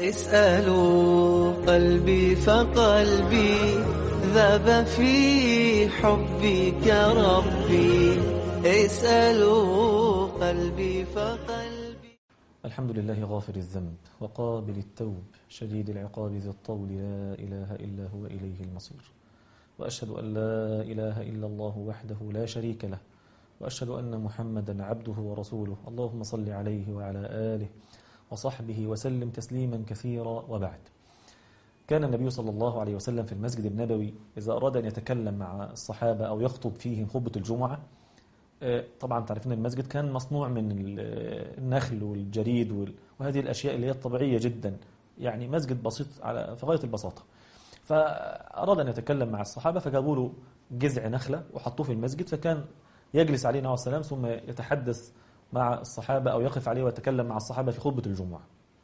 اسألوا قلبي فقلبي ذاب في حبك ربي اسألوا قلبي فقلبي الحمد لله غافر الذنب وقابل التوب شديد العقاب ذي الطول لا إله إلا هو إليه المصير وأشهد أن لا إله إلا الله وحده لا شريك له وأشهد أن محمدا عبده ورسوله اللهم صل عليه وعلى آله وصحبه وسلم تسليما كثيرا وبعد كان النبي صلى الله عليه وسلم في المسجد النبوي إذا أراد أن يتكلم مع الصحابة أو يخطب فيهم خطبة الجمعة آه، طبعا تعرفين المسجد كان مصنوع من ال- آه، النخل والجريد وال- وهذه الأشياء اللي هي الطبيعية جدا يعني مسجد بسيط على في غاية البساطة فأراد أن يتكلم مع الصحابة فجابوا له جذع نخلة وحطوه في المسجد فكان يجلس عليه عليه السلام ثم يتحدث مع الصحابة أو يقف عليه ويتكلم مع الصحابة في خطبة الجمعة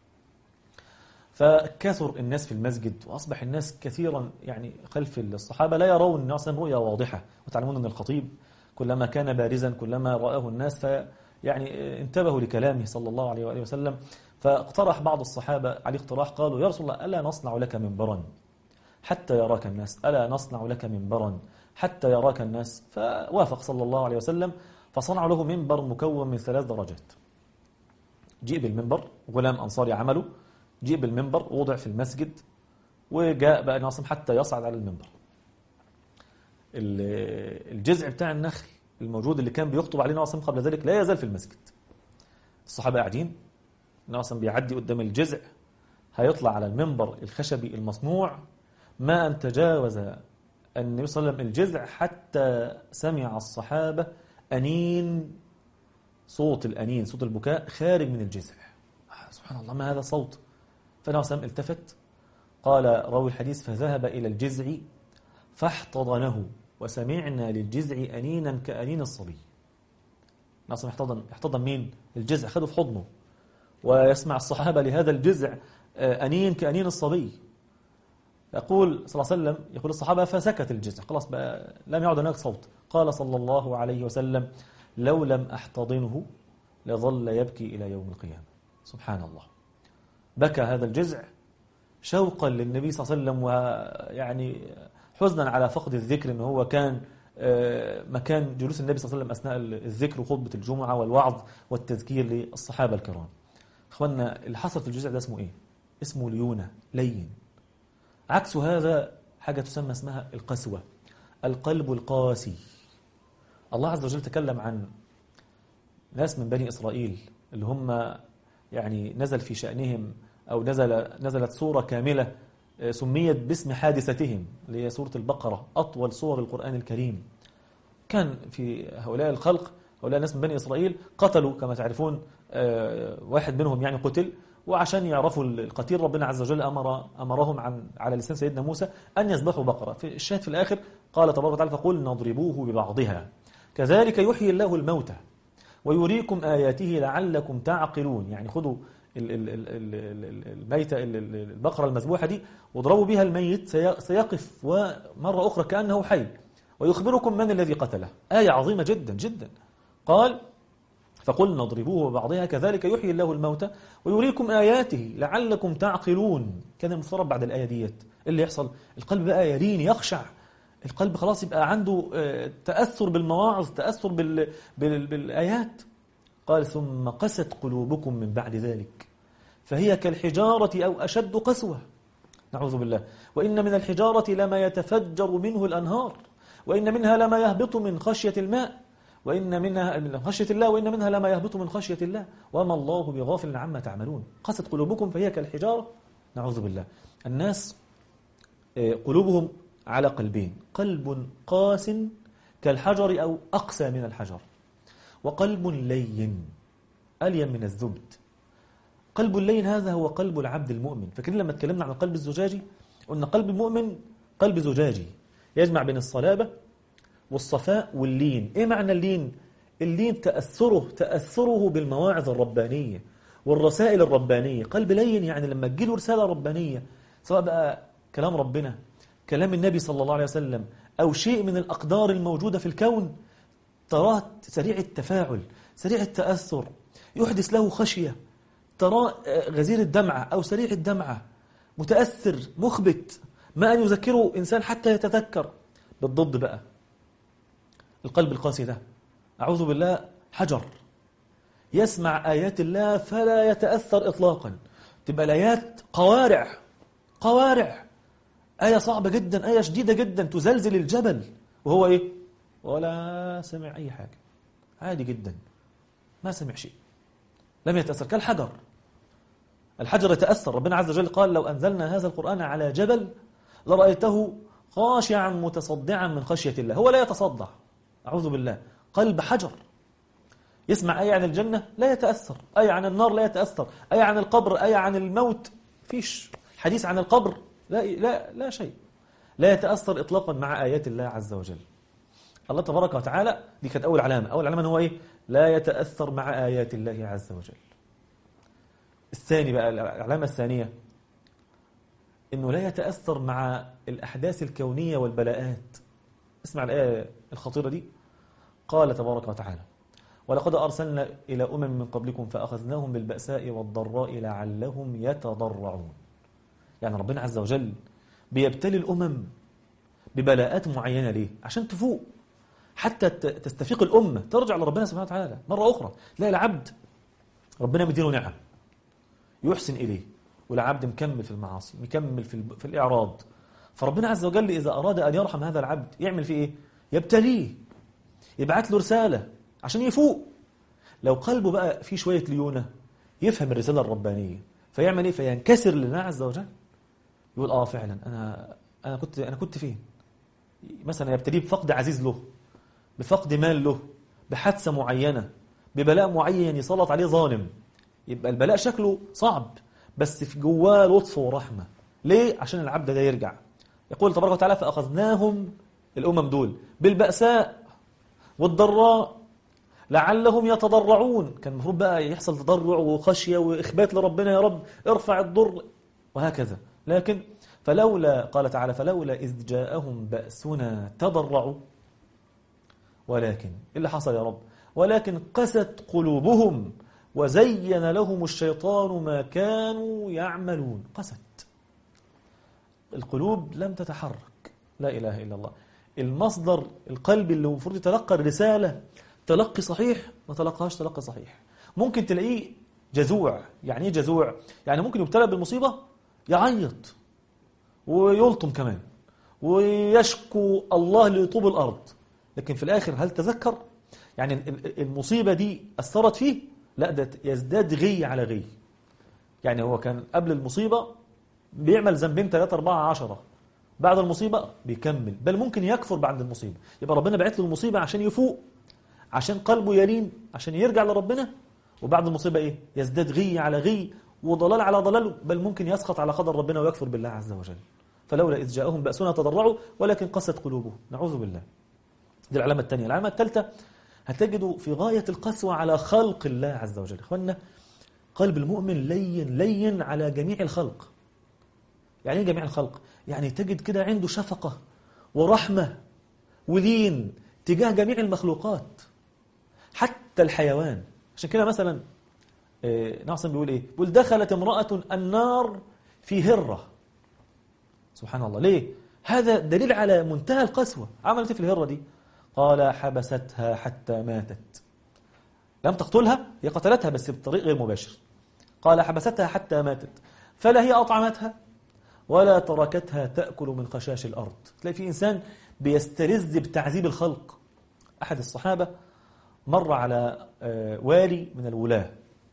فكثر الناس في المسجد وأصبح الناس كثيرا يعني خلف الصحابة لا يرون النبي صلى الله عليه وسلم رؤيا واضحة وتعلمون أن الخطيب كلما كان بارزا كلما رآه الناس ف يعني انتبهوا لكلامه صلى الله عليه وآله وسلم فاقترح بعض الصحابة عليه اقتراح قالوا يا رسول الله ألا نصنع لك منبرا حتى يراك الناس ألا نصنع لك منبرا حتى يراك الناس فوافق صلى الله عليه وسلم فصنعوا له منبر مكون من ثلاث درجات جيء بالمنبر غلام أنصاري عمله جيء بالمنبر وضع في المسجد وجاء بقى ناصم حتى يصعد على المنبر ال- الجذع بتاع النخل الموجود اللي كان بيخطب عليه ناصم قبل ذلك لا يزال في المسجد الصحابة قاعدين ناصم بيعدي قدام الجذع هيطلع على المنبر الخشبي المصنوع ما أن تجاوز النبي صلى الله عليه وسلم الجذع حتى سمع الصحابة أنين صوت الأنين صوت البكاء خارج من الجذع آه، سبحان الله ما هذا صوت فالنبي صلى الله عليه وسلم التفت قال راوي الحديث فذهب إلى الجذع فاحتضنه وسمعنا للجذع أنينا كأنين الصبي ناصم احتضن احتضن مين؟ الجذع خده في حضنه ويسمع الصحابة لهذا الجذع آه، أنين كأنين الصبي يقول صلى الله عليه وسلم يقول الصحابة فسكت الجذع خلاص بقى لم يعد هناك صوت قال صلى الله عليه وسلم لو لم أحتضنه لظل يبكي إلى يوم القيامة سبحان الله بكى هذا الجذع شوقا للنبي صلى الله عليه وسلم ويعني حزنا على فقد الذكر ان هو كان آه، مكان جلوس النبي صلى الله عليه وسلم اثناء الذكر وخطبه الجمعه والوعظ والتذكير للصحابه الكرام. اخواننا اللي حصل في الجزء ده اسمه ايه؟ اسمه ليونه لين. عكس هذا حاجه تسمى اسمها القسوه. القلب القاسي. الله عز وجل تكلم عن ناس من بني اسرائيل اللي هم يعني نزل في شأنهم أو نزل نزلت سورة كاملة آه، سميت باسم حادثتهم اللي هي سورة البقرة أطول سور القرآن الكريم كان في هؤلاء الخلق هؤلاء الناس من بني إسرائيل قتلوا كما تعرفون آه، واحد منهم يعني قتل وعشان يعرفوا القتيل ربنا عز وجل أمر أمرهم عن على لسان سيدنا موسى أن يذبحوا بقرة في الشاهد في الآخر قال تبارك وتعالى فقل نضربوه ببعضها كذلك يحيي الله الموتى ويريكم آياته لعلكم تعقلون يعني خذوا ال- ال- ال- ال- ال- ال- الميتة ال- ال- البقرة المذبوحة دي واضربوا بها الميت سي- سيقف ومرة أخرى كأنه حي ويخبركم من الذي قتله آية عظيمة جدا جدا قال فقلنا اضربوه ببعضها كذلك يحيي الله الموتى ويريكم آياته لعلكم تعقلون كان المفترض بعد الآية ديت إيه اللي يحصل القلب بقى يلين يخشع القلب خلاص يبقى عنده آه، تأثر بالمواعظ تأثر بال... بال... بالآيات قال ثم قست قلوبكم من بعد ذلك فهي كالحجارة أو أشد قسوة نعوذ بالله وإن من الحجارة لما يتفجر منه الأنهار وإن منها لما يهبط من خشية الماء وإن منها من خشية الله وإن منها لما يهبط من خشية الله وما الله بغافل عما تعملون قست قلوبكم فهي كالحجارة نعوذ بالله الناس آه، قلوبهم على قلبين قلب قاس كالحجر أو أقسى من الحجر وقلب لين ألين من الزبد قلب اللين هذا هو قلب العبد المؤمن فاكرين لما اتكلمنا عن القلب الزجاجي قلنا قلب المؤمن قلب زجاجي يجمع بين الصلابة والصفاء واللين ايه معنى اللين اللين تأثره تأثره بالمواعظ الربانية والرسائل الربانية قلب لين يعني لما تجيله رسالة ربانية سواء بقى كلام ربنا كلام النبي صلى الله عليه وسلم أو شيء من الأقدار الموجودة في الكون تراه سريع التفاعل سريع التأثر يحدث له خشية تراه آه، غزير الدمعة أو سريع الدمعة متأثر مخبت ما أن يذكره إنسان حتى يتذكر بالضد بقى القلب القاسي ده أعوذ بالله حجر يسمع آيات الله فلا يتأثر إطلاقا تبقى الآيات قوارع قوارع آية صعبة جدا آية شديدة جدا تزلزل الجبل وهو إيه ولا سمع أي حاجة عادي جدا ما سمع شيء لم يتأثر كالحجر الحجر يتأثر ربنا عز وجل قال لو أنزلنا هذا القرآن على جبل لرأيته خاشعا متصدعا من خشية الله هو لا يتصدع أعوذ بالله قلب حجر يسمع آية عن الجنة لا يتأثر آية عن النار لا يتأثر آية عن القبر آية عن الموت فيش حديث عن القبر لا لا لا شيء لا يتأثر إطلاقا مع آيات الله عز وجل الله تبارك وتعالى دي كانت أول علامة أول علامة هو إيه لا يتأثر مع آيات الله عز وجل الثاني بقى العلامة الثانية إنه لا يتأثر مع الأحداث الكونية والبلاءات اسمع الآية الخطيرة دي قال تبارك وتعالى ولقد أرسلنا إلى أمم من قبلكم فأخذناهم بالبأساء والضراء لعلهم يتضرعون يعني ربنا عز وجل بيبتلي الأمم ببلاءات معينة ليه؟ عشان تفوق حتى ت- تستفيق الأمة ترجع لربنا سبحانه وتعالى مرة أخرى تلاقي العبد ربنا مدينه نعم يحسن إليه والعبد مكمل في المعاصي مكمل في, الب... في الإعراض فربنا عز وجل إذا أراد أن يرحم هذا العبد يعمل فيه إيه؟ يبتليه يبعت له رسالة عشان يفوق لو قلبه بقى فيه شوية ليونة يفهم الرسالة الربانية فيعمل إيه؟ فينكسر لله عز وجل يقول آه فعلا أنا أنا كنت أنا كنت فين؟ مثلا يبتليه بفقد عزيز له بفقد مال له بحادثة معينة ببلاء معين يسلط عليه ظالم يبقى البلاء شكله صعب بس في جواه لطف ورحمة ليه؟ عشان العبد ده يرجع يقول تبارك وتعالى فأخذناهم الأمم دول بالبأساء والضراء لعلهم يتضرعون كان المفروض بقى يحصل تضرع وخشية وإخبات لربنا يا رب ارفع الضر وهكذا لكن فلولا قال تعالى فلولا إذ جاءهم بأسنا تضرعوا ولكن إيه اللي حصل يا رب ولكن قست قلوبهم وزين لهم الشيطان ما كانوا يعملون قست القلوب لم تتحرك لا إله إلا الله المصدر القلب اللي المفروض يتلقى الرسالة تلقي صحيح ما تلقاهاش تلقي صحيح ممكن تلاقيه جزوع يعني ايه جزوع يعني ممكن يبتلى بالمصيبة يعيط ويلطم كمان ويشكو الله لطوب الأرض لكن في الآخر هل تذكر يعني المصيبة دي أثرت فيه لا ده يزداد غي على غي يعني هو كان قبل المصيبة بيعمل ذنبين ثلاثة أربعة عشرة بعد المصيبة بيكمل بل ممكن يكفر بعد المصيبة يبقى ربنا بعت له المصيبة عشان يفوق عشان قلبه يلين عشان يرجع لربنا وبعد المصيبة إيه يزداد غي على غي وضلال على ضلال بل ممكن يسقط على قدر ربنا ويكفر بالله عز وجل فلولا إذ جاءهم بأسنا تضرعوا ولكن قست قلوبهم نعوذ بالله دي العلامة الثانية العلامة الثالثة هتجدوا في غاية القسوة على خلق الله عز وجل إخوانا قلب المؤمن لين لين على جميع الخلق يعني ايه جميع الخلق يعني تجد كده عنده شفقة ورحمة ولين تجاه جميع المخلوقات حتى الحيوان عشان كده مثلا آه، ناصم بيقول ايه بيقول دخلت امرأة النار في هرة سبحان الله ليه هذا دليل على منتهى القسوة عملت إيه في الهرة دي قال حبستها حتى ماتت لم تقتلها هي قتلتها بس بطريق غير مباشر قال حبستها حتى ماتت فلا هي أطعمتها ولا تركتها تأكل من خشاش الأرض تلاقي في إنسان بيستلذ بتعذيب الخلق أحد الصحابة مر على آه، والي من الولاة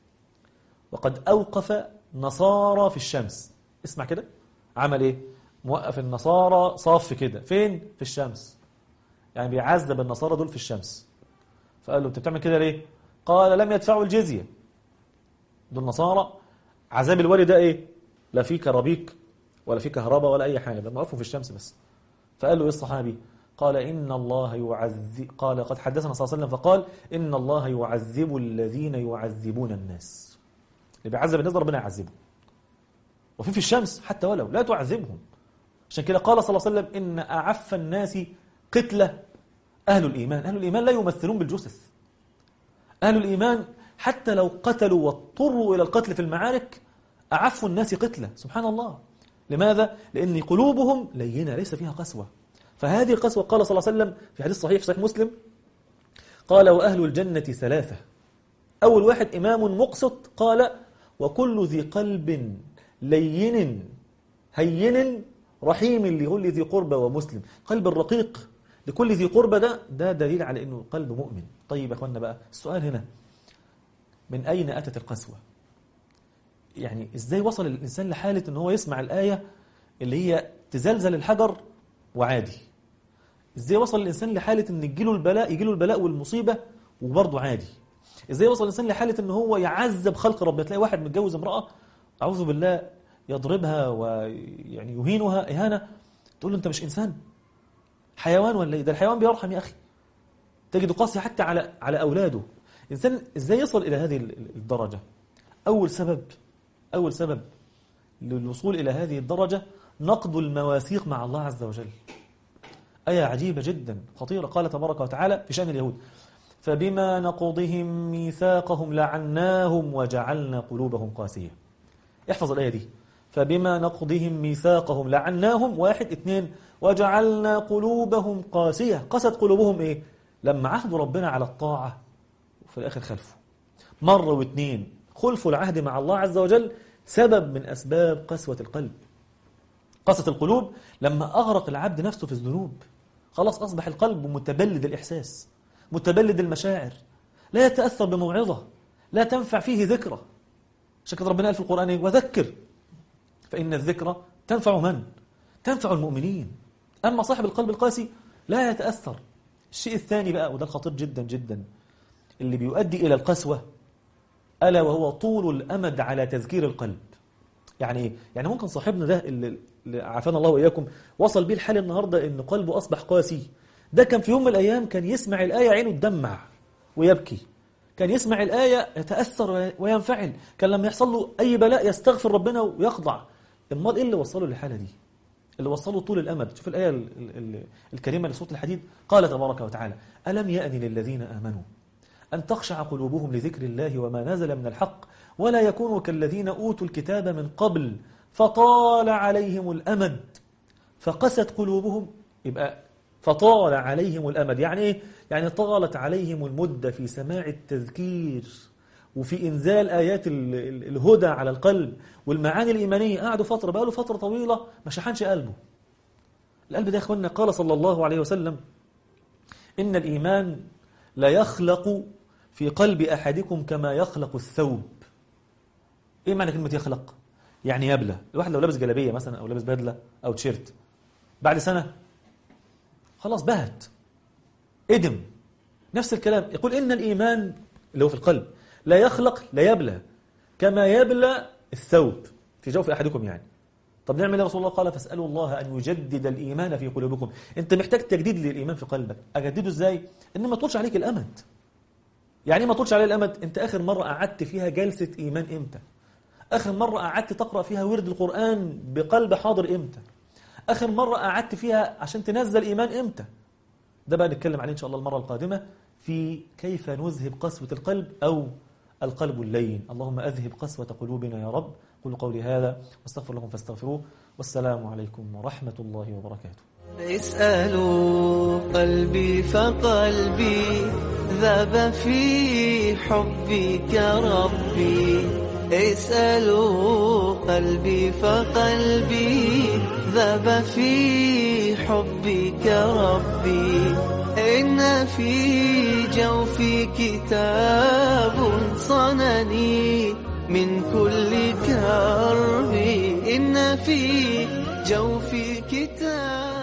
وقد أوقف نصارى في الشمس اسمع كده عمل إيه موقف النصارى صف كده فين في الشمس يعني بيعذب النصارى دول في الشمس فقال له انت بتعمل كده ليه قال لم يدفعوا الجزية دول نصارى عذاب الوالي ده ايه لا في كرابيك ولا في كهرباء ولا اي حاجه ده موقفهم في الشمس بس فقال له ايه الصحابي قال ان الله يعذب قال قد حدثنا صلى الله عليه وسلم فقال ان الله يعذب الذين يعذبون الناس اللي بيعذب الناس ده ربنا يعذبه وفي في الشمس حتى ولو لا تعذبهم عشان كده قال صلى الله عليه وسلم ان اعف الناس قتله اهل الايمان اهل الايمان لا يمثلون بالجثث أهل الإيمان حتى لو قتلوا واضطروا إلى القتل في المعارك أعفوا الناس قتلة سبحان الله لماذا؟ لأن قلوبهم لينة ليس فيها قسوة فهذه القسوة قال صلى الله عليه وسلم في حديث صحيح في صحيح مسلم قال وأهل الجنة ثلاثة أول واحد إمام مقسط قال وكل ذي قلب لين هين رحيم لكل ذي قربى ومسلم قلب الرقيق لكل ذي قربى ده ده دليل على انه قلب مؤمن طيب يا اخوانا بقى السؤال هنا من اين اتت القسوه يعني ازاي وصل الانسان لحاله ان هو يسمع الايه اللي هي تزلزل الحجر وعادي ازاي وصل الانسان لحاله ان يجيله البلاء يجيله البلاء والمصيبه وبرضه عادي ازاي وصل الانسان لحاله ان هو يعذب خلق ربنا تلاقي واحد متجوز امراه اعوذ بالله يضربها ويعني يهينها اهانه تقول له انت مش انسان حيوان ولا ايه ده الحيوان بيرحم يا اخي تجد قاسي حتى على على اولاده انسان ازاي يصل الى هذه الدرجه اول سبب اول سبب للوصول الى هذه الدرجه نقض المواثيق مع الله عز وجل ايه عجيبه جدا خطيره قال تبارك وتعالى في شان اليهود فبما نقضهم ميثاقهم لعناهم وجعلنا قلوبهم قاسيه احفظ الايه دي فبما نقضهم ميثاقهم لعناهم واحد اثنين وجعلنا قلوبهم قاسية قست قلوبهم ايه لما عهدوا ربنا على الطاعة وفي الآخر خلفوا مرة واثنين خلفوا العهد مع الله عز وجل سبب من أسباب قسوة القلب قسوة القلوب لما أغرق العبد نفسه في الذنوب خلاص أصبح القلب متبلد الإحساس متبلد المشاعر لا يتأثر بموعظة لا تنفع فيه ذكرى شكرا ربنا قال في القرآن إيه؟ وذكر فإن الذكرى تنفع من؟ تنفع المؤمنين أما صاحب القلب القاسي لا يتأثر الشيء الثاني بقى وده الخطير جدا جدا اللي بيؤدي إلى القسوة ألا وهو طول الأمد على تذكير القلب يعني إيه؟ يعني ممكن صاحبنا ده اللي اللي عافانا الله وإياكم وصل بيه الحال النهاردة إن قلبه أصبح قاسي ده كان في يوم من الأيام كان يسمع الآية عينه تدمع ويبكي كان يسمع الآية يتأثر وينفعل كان لما يحصل له أي بلاء يستغفر ربنا ويخضع امال إيه اللي وصله للحالة دي اللي وصله طول الأمد شوف الآية ال ال الكريمة لسورة الحديد قال تبارك وتعالى ألم يأن للذين آمنوا أن تخشع قلوبهم لذكر الله وما نزل من الحق ولا يكونوا كالذين أوتوا الكتاب من قبل فطال عليهم الأمد فقست قلوبهم يبقى فطال عليهم الأمد يعني إيه؟ يعني طالت عليهم المدة في سماع التذكير وفي إنزال آيات ال- ال- الهدى على القلب والمعاني الإيمانية قعدوا فترة بقاله فترة طويلة ما شحنش قلبه القلب ده يا أخوانا قال صلى الله عليه وسلم إن الإيمان لا يخلق في قلب أحدكم كما يخلق الثوب إيه معنى كلمة يخلق؟ يعني يبلى الواحد لو لابس جلابية مثلا أو لابس بدلة أو تيشيرت بعد سنة خلاص بهت ادم نفس الكلام يقول إن الإيمان اللي هو في القلب لا يخلق لا يبلى كما يبلى الثوب في جوف أحدكم يعني طب نعمل إيه يا رسول الله قال فاسألوا الله أن يجدد الإيمان في قلوبكم أنت محتاج تجديد للإيمان في قلبك أجدده إزاي؟ إن ما طولش عليك الأمد يعني إيه ما طولش عليه الأمد أنت آخر مرة قعدت فيها جلسة إيمان إمتى آخر مرة قعدت تقرأ فيها ورد القرآن بقلب حاضر إمتى آخر مرة قعدت فيها عشان تنزل إيمان إمتى ده بقى نتكلم عليه إن شاء الله المرة القادمة في كيف نذهب قسوة القلب أو القلب اللين اللهم أذهب قسوة قلوبنا يا رب قل قولي هذا واستغفر لكم فاستغفروه والسلام عليكم ورحمة الله وبركاته اسألوا قلبي فقلبي ذاب في حبك ربي اسألوا قلبي فقلبي ذاب في حبك ربي إن في جوفي كتاب صنني من كل كرب إن في جوفي كتاب